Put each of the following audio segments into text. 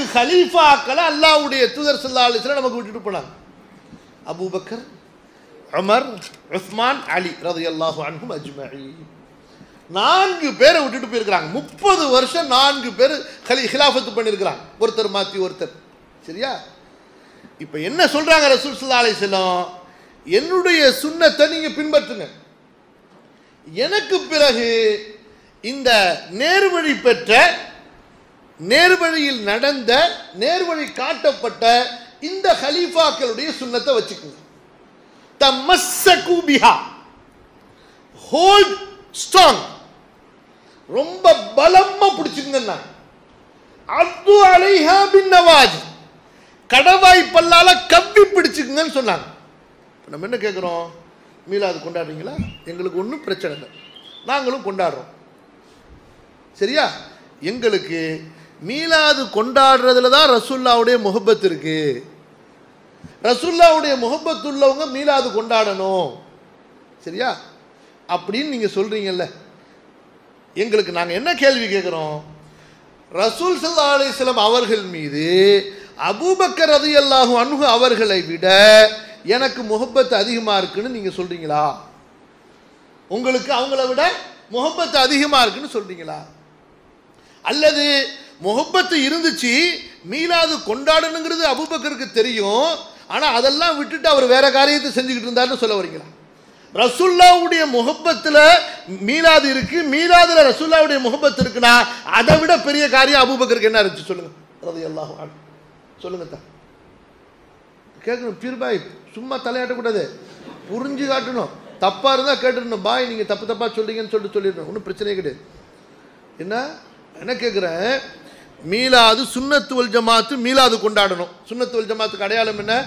ஹலீஃபாக்களை அல்லாஹ்வுடைய தூதர் ஸல்லல்லாஹு அலைஹி வஸல்லம் நமக்கு விட்டுட்டு போனாங்க அபூபக்கர் உமர் உஸ்மான் அலி ரலியல்லாஹு அன்ஹும் அஜ்மஈன் நான்கு பேரை விட்டுட்டு போயிருக்கிறாங்க முப்பது வருஷம் நான்கு பேர் ஹலி ஹிலாஃபத்து பண்ணியிருக்கிறாங்க ஒருத்தர் மாற்றி ஒருத்தர் சரியா இப்போ என்ன சொல்றாங்க ரசூல் ஸல்லல்லாஹு அலைஹி வஸல்லம் என்னுடைய சுன்னத்தை நீங்க பின்பற்றுங்க எனக்கு பிறகு இந்த நேர்வழி பெற்ற நேர்வழியில் நடந்த நேர்வழி காட்டப்பட்ட இந்த ஹலீஃபாக்களுடைய சுன்னத்தை வச்சுக்கோங்க தமஸ்ஸகு பிஹா ஹோல்ட் ஸ்ட்ராங் ரொம்ப பலமா பிடிச்சுக்கங்க அப்து அலைஹா பின் நவாஜ் கடவாய் பல்லால கவ்வி பிடிச்சுக்குங்கன்னு சொன்னாங்க இப்ப நம்ம என்ன கேட்குறோம் மீலாது கொண்டாடுறீங்களா எங்களுக்கு ஒன்றும் பிரச்சனை இல்லை நாங்களும் கொண்டாடுறோம் சரியா எங்களுக்கு மீலாது கொண்டாடுறதுல தான் ரசுல்லாவுடைய முகப்பத் இருக்கு ரசுல்லாவுடைய முகப்பத் உள்ளவங்க மீலாது கொண்டாடணும் சரியா அப்படின்னு நீங்கள் சொல்கிறீங்கல்ல எங்களுக்கு நாங்கள் என்ன கேள்வி கேட்குறோம் ரசூல் சல்லா அலிஸ்லாம் அவர்கள் மீது அபூபக்கர் ரதி அல்லாஹு அன்ஹு அவர்களை விட எனக்கு முகப்பத் அதிகமாக இருக்குன்னு நீங்கள் சொல்கிறீங்களா உங்களுக்கு அவங்கள விட முகப்பத்து அதிகமாக இருக்குன்னு சொல்கிறீங்களா அல்லது முகப்பத்து இருந்துச்சு மீலாது கொண்டாடணுங்கிறது அபூபக்கருக்கு தெரியும் ஆனால் அதெல்லாம் விட்டுட்டு அவர் வேற காரியத்தை செஞ்சுக்கிட்டு இருந்தாருன்னு சொல்ல வரீங்களா ரசுல்லாவுடைய முகப்பத்தில் மீலாது இருக்கு மீலாதுல ரசுல்லாவுடைய முகப்பத்து இருக்குன்னா அதை விட பெரிய காரியம் அபூபக்கருக்கு என்ன இருந்துச்சு சொல்லுங்க ரதி அல்லாஹ் சொல்லுங்க தான் கேட்கணும் பீர்பாய் சும்மா தலையாட்டக்கூடாது புரிஞ்சு காட்டணும் தப்பாக இருந்தால் கேட்டுடணும் பாய் நீங்கள் தப்பு தப்பாக சொல்றீங்கன்னு சொல்லிட்டு சொல்லிடணும் ஒன்றும் பிரச்சனையே கிடையாது என்ன என்ன கேட்குறேன் மீலாது சுன்னத்துவல் ஜமாத்து மீலாது கொண்டாடணும் சுன்னத்துவல் ஜமாத்துக்கு அடையாளம் என்ன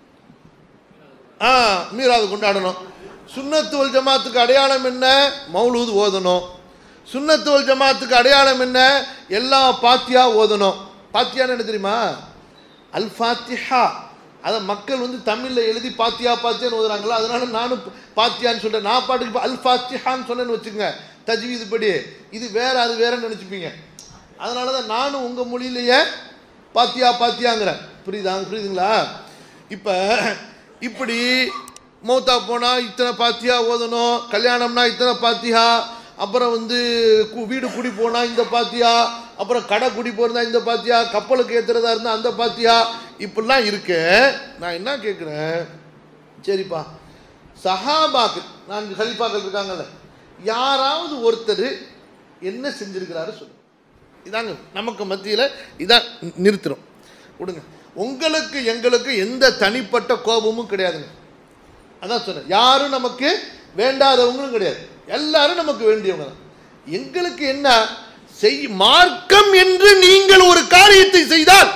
ஆ மீலாது கொண்டாடணும் சுன்னத்துவல் ஜமாத்துக்கு அடையாளம் என்ன மௌலூது ஓதணும் சுன்னத்துவல் ஜமாத்துக்கு அடையாளம் என்ன எல்லா பாத்தியா ஓதணும் பாத்தியான்னு என்ன தெரியுமா அல் ஃபாத்திஹா அதை மக்கள் வந்து தமிழில் எழுதி பாத்தியா பாத்தியான்னு ஓதுறாங்களா அதனால நானும் பாத்தியான்னு சொல்கிறேன் நான் பாட்டுக்கு இப்ப அல் ஃபாத்திஹான்னு சொன்னேன்னு வச்சுக்கோங்க தஜ்வீது படி இது வேற அது வேறன்னு நினச்சிப்பீங்க அதனால தான் நானும் உங்கள் மொழியிலேயே பாத்தியா பாத்தியாங்கிறேன் புரியுதா புரியுதுங்களா இப்போ இப்படி மௌத்தா போனால் இத்தனை பாத்தியா ஓதணும் கல்யாணம்னா இத்தனை பாத்தியா அப்புறம் வந்து கு- வீடு குடி போனால் இந்த பாத்தியா அப்புறம் கடை குடி போகிறதா இந்த பாத்தியா கப்பலுக்கு ஏற்றுறதா இருந்தால் அந்த பாத்தியா இப்படிலாம் இருக்கு நான் என்ன கேட்குறேன் சரிப்பா சஹாபாக்கள் நான்கு ஹலிஃபாக்கள் இருக்காங்கல்ல யாராவது ஒருத்தர் என்ன செஞ்சிருக்கிறாரு சொல்லுங்க இதாங்க நமக்கு மத்தியில் இதான் நிறுத்துறோம் விடுங்க உங்களுக்கு எங்களுக்கு எந்த தனிப்பட்ட கோபமும் கிடையாதுங்க அதான் சொன்னேன் யாரும் நமக்கு வேண்டாதவங்களும் கிடையாது எல்லாரும் நமக்கு வேண்டியவங்க தான் எங்களுக்கு என்ன செய் மார்க்கம் என்று நீங்கள் ஒரு காரியத்தை செய்தால்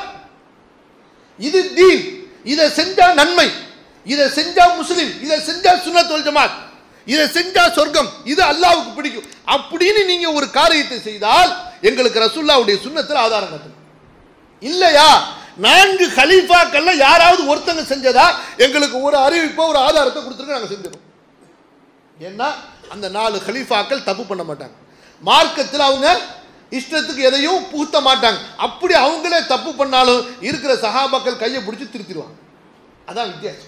இது தீன் இதை செஞ்சா நன்மை இதை செஞ்சா முஸ்லிம் இதை செஞ்சா சுன்னத்துல் ஜமாத் இதை செஞ்சா சொர்க்கம் இது அல்லாஹ்வுக்கு பிடிக்கும் அப்படின்னு நீங்க ஒரு காரியத்தை செய்தால் எங்களுக்கு ரசூல்லாவுடைய சுன்னத்தில் ஆதாரம் காட்டுங்க இல்லையா நான்கு கலீஃபாக்கள்ல யாராவது ஒருத்தங்க செஞ்சதா எங்களுக்கு ஒரு அறிவிப்போ ஒரு ஆதாரத்தை கொடுத்துருங்க நாங்கள் செஞ்சிடும் ஏன்னா அந்த நாலு கலீஃபாக்கள் தப்பு பண்ண மாட்டாங்க மார்க்கத்தில் அவங்க இஷ்டத்துக்கு எதையும் பூத்த மாட்டாங்க அப்படி அவங்களே தப்பு பண்ணாலும் இருக்கிற சஹாபாக்கள் கையை பிடிச்சி திருத்திடுவாங்க அதான் வித்தியாசம்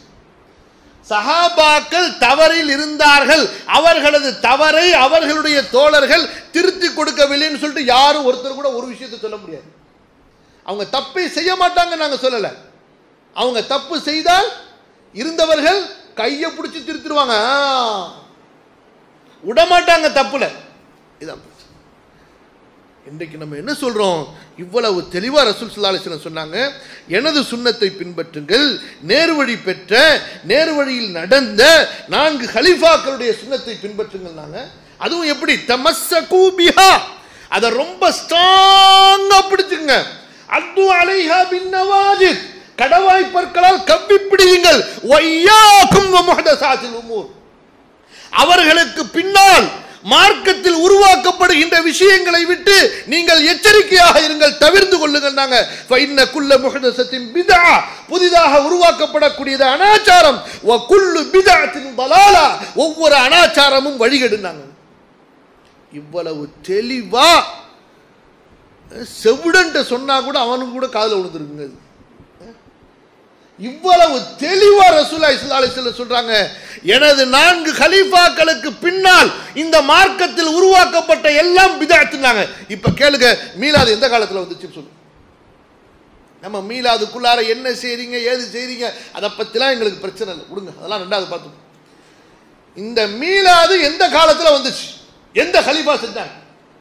சஹாபாக்கள் தவறில் இருந்தார்கள் அவர்களது தவறை அவர்களுடைய தோழர்கள் திருத்தி கொடுக்கவில்லைன்னு சொல்லிட்டு யாரும் ஒருத்தர் கூட ஒரு விஷயத்தை சொல்ல முடியாது அவங்க தப்பை செய்ய மாட்டாங்க நாங்க சொல்லல அவங்க தப்பு செய்தால் இருந்தவர்கள் கையை பிடிச்சி திருத்திடுவாங்க ஆ. விடமாட்டாங்க தப்புல இதான் பிரச்சனை. இன்றைக்கு நம்ம என்ன சொல்றோம் இவ்வளவு தெளிவா ரசூல் ஸல்லல்லாஹு அலைஹி வஸல்லம் சொன்னாங்க எனது சுன்னத்தை பின்பற்றுங்கள் நேர்வழி பெற்ற நேர்வழியில் நடந்த நான்கு ஹலீஃபாக்களுடைய சுன்னத்தை பின்பற்றுங்கள்னாங்க அதுவும் எப்படி தமஸ்ஸகு பிஹா அதை ரொம்ப ஸ்ட்ராங்கா பிடிச்சுங்க அத்து அலைஹா பின் நவாஜித் கடவாய் பற்களால் கவ்வி பிடியுங்கள் ஒய்யாக்கும் முஹதசாத்தில் உமூர் அவர்களுக்கு பின்னால் மார்க்கத்தில் உருவாக்கப்படுகின்ற விஷயங்களை விட்டு நீங்கள் எச்சரிக்கையாக இருங்கள் தவிர்த்து கொள்ளுங்கள் நாங்க ஃபைன்ன குல்ல முஹதசத்தின் பிதா புதிதாக உருவாக்கப்படக்கூடியது அனாச்சாரம் வ குல்லு பிதாத்தின் பலாலா ஒவ்வொரு அனாச்சாரமும் வழிகெடுனாங்க இவ்வளவு தெளிவா செவிடன்ட்ட சொன்னா கூட அவனுக்கு கூட காதுல விழுந்துருக்குங்க அது இவ்வளவு தெளிவா ரசூலா இஸ்லா அலிஸ்ல சொல்றாங்க எனது நான்கு கலீஃபாக்களுக்கு பின்னால் இந்த மார்க்கத்தில் உருவாக்கப்பட்ட எல்லாம் பிதாத்துனாங்க இப்ப கேளுங்க மீலாது எந்த காலத்துல வந்துச்சு சொல்லு நம்ம மீலாதுக்குள்ளார என்ன செய்றீங்க ஏது செய்றீங்க அதை பத்திலாம் எங்களுக்கு பிரச்சனை இல்லை விடுங்க அதெல்லாம் ரெண்டாவது பார்த்து இந்த மீலாது எந்த காலத்துல வந்துச்சு எந்த கலீஃபா செஞ்சாங்க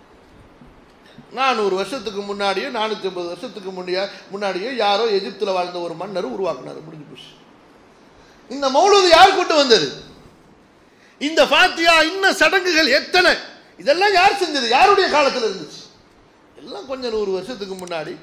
நானூறு வருஷத்துக்கு முன்னாடியே நானூற்றி ஐம்பது வருஷத்துக்கு முன்னாடியே முன்னாடியே யாரோ எகிப்தில் வாழ்ந்த ஒரு மன்னர் உருவாக்குனார் முடிஞ்சு போச்சு இந்த மௌலூது யார் கூட்டு வந்தது இந்த ஃபாத்தியா இன்ன சடங்குகள் எத்தனை இதெல்லாம் யார் செஞ்சது யாருடைய காலத்தில் இருந்துச்சு எல்லாம் கொஞ்சம் நூறு வருஷத்துக்கு முன்னாடி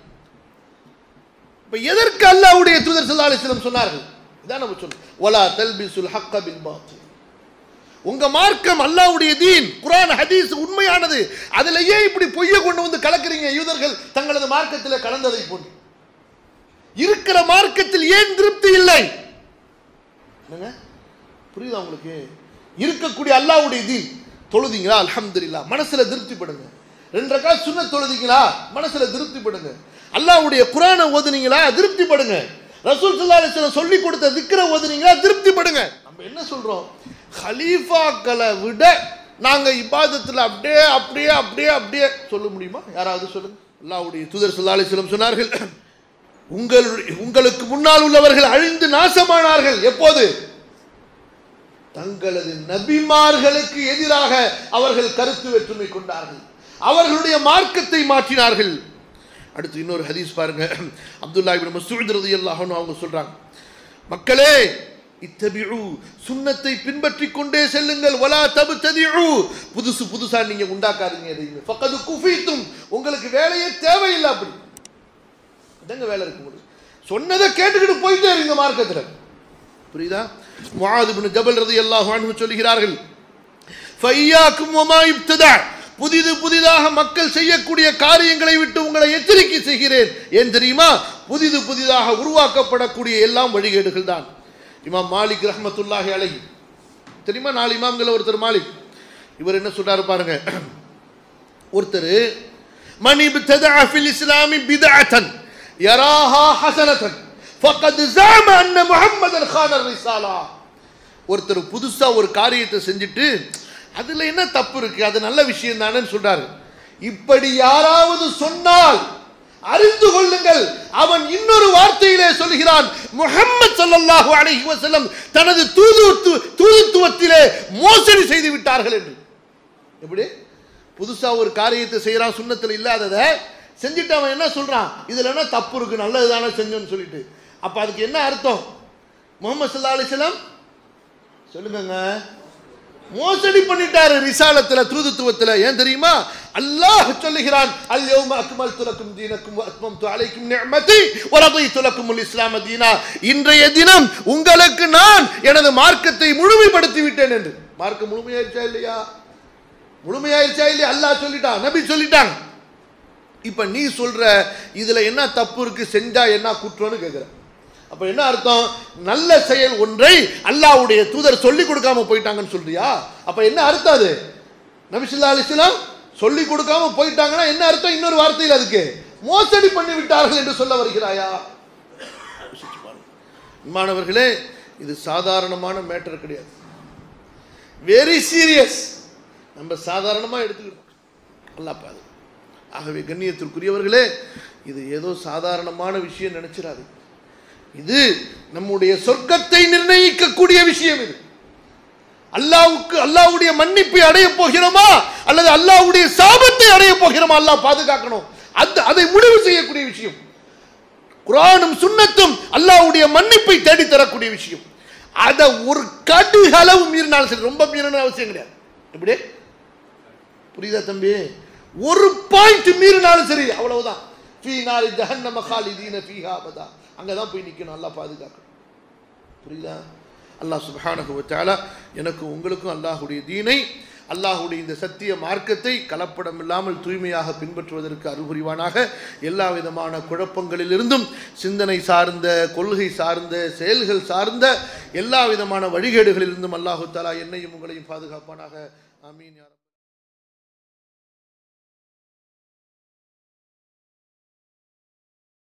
இப்போ எதற்கு அல்லாஹ்வுடைய தூதர் ஸல்லல்லாஹு அலைஹி வஸல்லம் சொன்னார்கள் இதான் நம்ம சொல்றோம் வலா தல்பிசுல் ஹக்க பில் பாத்தில் உங்க மார்க்கம் அல்லாஹ்வுடைய தீன் குர்ஆன் ஹதீஸ் உண்மையானது அதுல ஏன் இப்படி பொய்யை கொண்டு வந்து கலக்குறீங்க யூதர்கள் தங்களது மார்க்கத்தில் கலந்ததை போன்று இருக்கிற மார்க்கத்தில் ஏன் திருப்தி இல்லை என்னங்க புரியுதா உங்களுக்கு இருக்கக்கூடிய அல்லாஹ்வுடைய தீன் தொழுதீங்களா அல்ஹம்துலில்லாஹ் மனசுல திருப்திப்படுங்க ரெண்டு ரக்கா சுன்ன தொழுதீங்களா மனசுல திருப்திப்படுங்க அல்லாஹ்வுடைய குர்ஆனை ஓதுனீங்களா திருப்திப்படுங்க ரசூல் ஸல்லல்லாஹு அலைஹி வஸல்லம் சொல்லி கொடுத்த திக்ர ஓதுனீங்களா திருப்திப்படுங்க நம்ம என்ன சொல்றோம் ஹலீஃபாக்களை விட நாங்க இபாதத்தில் அப்படியே அப்படியே அப்படியே அப்படியே சொல்ல முடியுமா யாராவது சொல்லுங்க அல்லாஹ்வுடைய தூதர் ஸல்லல்லாஹு அலைஹி வஸல்லம் சொன்னார்கள் உங்களுடைய உங்களுக்கு முன்னால் உள்ளவர்கள் அழிந்து நாசமானார்கள் எப்போது தங்களது நபிமார்களுக்கு எதிராக அவர்கள் கருத்து வேற்றுமை கொண்டார்கள் அவர்களுடைய மார்க்கத்தை மாற்றினார்கள் அடுத்து இன்னொரு ஹதீஸ் பாருங்க அப்துல்லா இப்னு மஸ்ஊத் ரலியல்லாஹு அன்ஹு அவங்க சொல்றாங்க மக்களே இத்தபிஉ சுன்னத்தை பின்பற்றி கொண்டே செல்லுங்கள் வலா தபுததிஉ புதுசு புதுசா நீங்க உண்டாக்காதீங்க எதையுமே ஃபக்கது குஃபீத்தும் உங்களுக்கு வேலையே தேவையில்லை அப்படி இதங்க வேலை இருக்கு உங்களுக்கு சொன்னதை கேட்டுக்கிட்டு போயிட்டே இருங்க மார்க்கத்தில் புரியுதா முஆது இப்னு ஜபல் ரலியல்லாஹு அன்ஹு சொல்கிறார்கள் ஃபையாக்கும் வமா இப்ததா புதிது புதிதாக மக்கள் செய்யக்கூடிய காரியங்களை விட்டு உங்களை எச்சரிக்கை செய்கிறேன் ஏன் தெரியுமா புதிது புதிதாக உருவாக்கப்படக்கூடிய எல்லாம் வழிகேடுகள் தான் இமாம் மாலிக் ரஹ்மத்துல்லாஹி அலைஹி தெரியுமா நாலு இமாம்கள் ஒருத்தர் மாலிக் இவர் என்ன சொல்றாரு பாருங்க ஒருத்தர் மணி பித்ததா ஃபில் இஸ்லாமி பிதஅத்தன் யராஹா ஹஸனத்தன் ஃபக்கத் ஜாம அன்ன முஹம்மதன் கான ரிசாலா ஒருத்தர் புதுசா ஒரு காரியத்தை செஞ்சுட்டு அதுல என்ன தப்பு இருக்கு அது நல்ல விஷயம் தானேன்னு சொல்றாரு இப்படி யாராவது சொன்னால் அறிந்து கொள்ளுங்கள் அவன் இன்னொரு வார்த்தையிலே சொல்கிறான் முஹம்மது ஸல்லல்லாஹு அலைஹி வஸல்லம் தனது தூதுத்து தூதுத்துவத்திலே மோசடி செய்து விட்டார்கள் என்று எப்படி புதுசா ஒரு காரியத்தை செய்யறான் சுண்ணத்தில் இல்லாததை செஞ்சுட்டு அவன் என்ன சொல்றான் இதுல என்ன தப்பு இருக்கு நல்லது தானே செஞ்சோன்னு சொல்லிட்டு அப்ப அதுக்கு என்ன அர்த்தம் முகமது சல்லா அலிஸ்லாம் சொல்லுங்கங்க மோசடி பண்ணிட்டாரு ரிசாலத்துல தூதுத்துவத்துல ஏன் தெரியுமா அல்லாஹ் சொல்லுகிறான் அல்யௌம அக்மல்து லக்கும் தீனக்கும் வ அத்மம்து அலைக்கும் நிஅமதி வ ரضيت لكم الاسلام தீனா இன்றைய தினம் உங்களுக்கு நான் எனது மார்க்கத்தை முழுமைப்படுத்தி விட்டேன் என்று மார்க்கம் முழுமையாயிருச்சா இல்லையா முழுமையாயிருச்சா இல்லையா அல்லாஹ் சொல்லிட்டான் நபி சொல்லிட்டாங்க இப்ப நீ சொல்ற இதுல என்ன தப்பு இருக்கு செஞ்சா என்ன குற்றம்னு கேக்குற அப்ப என்ன அர்த்தம் நல்ல செயல் ஒன்றை அல்லாஹ்வுடைய தூதர் சொல்லி கொடுக்காம போயிட்டாங்கன்னு சொல்றியா அப்ப என்ன அர்த்தம் அது நபிசுல்லா அலிஸ்லாம் சொல்லி கொடுக்காம போயிட்டாங்கன்னா என்ன அர்த்தம் இன்னொரு வார்த்தையில் அதுக்கு மோசடி பண்ணி விட்டார்கள் என்று சொல்ல வருகிறாயா யோசிச்சு பாருங்க. மாணவர்களே இது சாதாரணமான மேட்டர் கிடையாது வெரி சீரியஸ் நம்ம சாதாரணமாக எடுத்துக்கிட்டோம் நல்லா பாது ஆகவே கண்ணியத்திற்குரியவர்களே இது ஏதோ சாதாரணமான விஷயம் நினைச்சிடாது இது நம்முடைய சொர்க்கத்தை நிர்ணயிக்கக்கூடிய விஷயம் இது அல்லாவுக்கு அல்லாவுடைய மன்னிப்பை அடைய போகிறோமா அல்லது அல்லாவுடைய சாபத்தை அடைய போகிறோமா அல்லாஹ் பாதுகாக்கணும் அந்த அதை முடிவு செய்யக்கூடிய விஷயம் குரானும் சுன்னத்தும் அல்லாஹ்வுடைய மன்னிப்பை தேடி தரக்கூடிய விஷயம் அதை ஒரு கடுகளவு மீறினாலும் சரி ரொம்ப மீறணும் அவசியம் கிடையாது எப்படி புரியுதா தம்பி ஒரு பாயிண்ட் மீறினாலும் சரி அவ்வளவுதான் ஃபீ நாரி ஜஹன்னம காலிதீன ஃபீஹா அபதா அங்கே தான் போய் நிற்கணும் அல்லாஹ் பாதுகாக்கணும் புரியுதா அல்லாஹ் சுப்ஹானஹு வ தஆலா எனக்கு உங்களுக்கும் அல்லாஹ்வுடைய தீனை அல்லாஹ்வுடைய இந்த சத்திய மார்க்கத்தை கலப்படம் இல்லாமல் தூய்மையாக பின்பற்றுவதற்கு அருள்புரிவானாக எல்லா விதமான குழப்பங்களிலிருந்தும் சிந்தனை சார்ந்த கொள்கை சார்ந்த செயல்கள் சார்ந்த எல்லா விதமான வழிகேடுகளிலிருந்தும் அல்லாஹு தஆலா என்னையும் உங்களையும் பாதுகாப்பானாக ஆமீன் யா ரப்.